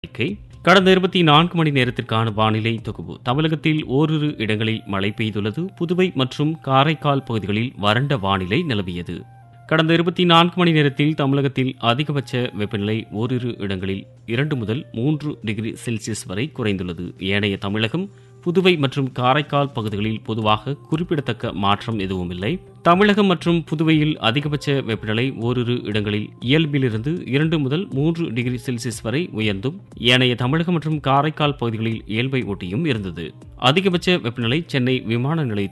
அறிக்கை கடந்த இருபத்தி நான்கு மணி நேரத்திற்கான வானிலை தொகுப்பு தமிழகத்தில் ஓரிரு இடங்களில் மழை பெய்துள்ளது புதுவை மற்றும் காரைக்கால் பகுதிகளில் வறண்ட வானிலை நிலவியது கடந்த இருபத்தி நான்கு மணி நேரத்தில் தமிழகத்தில் அதிகபட்ச வெப்பநிலை ஓரிரு இடங்களில் இரண்டு முதல் மூன்று டிகிரி செல்சியஸ் வரை குறைந்துள்ளது ஏனைய தமிழகம் புதுவை மற்றும் காரைக்கால் பகுதிகளில் பொதுவாக குறிப்பிடத்தக்க மாற்றம் எதுவும் இல்லை தமிழகம் மற்றும் புதுவையில் அதிகபட்ச வெப்பநிலை ஓரிரு இடங்களில் இயல்பிலிருந்து இரண்டு முதல் மூன்று டிகிரி செல்சியஸ் வரை உயர்ந்தும் ஏனைய தமிழகம் மற்றும் காரைக்கால் பகுதிகளில் இயல்பை ஒட்டியும் இருந்தது அதிகபட்ச வெப்பநிலை சென்னை விமான நிலையத்தில்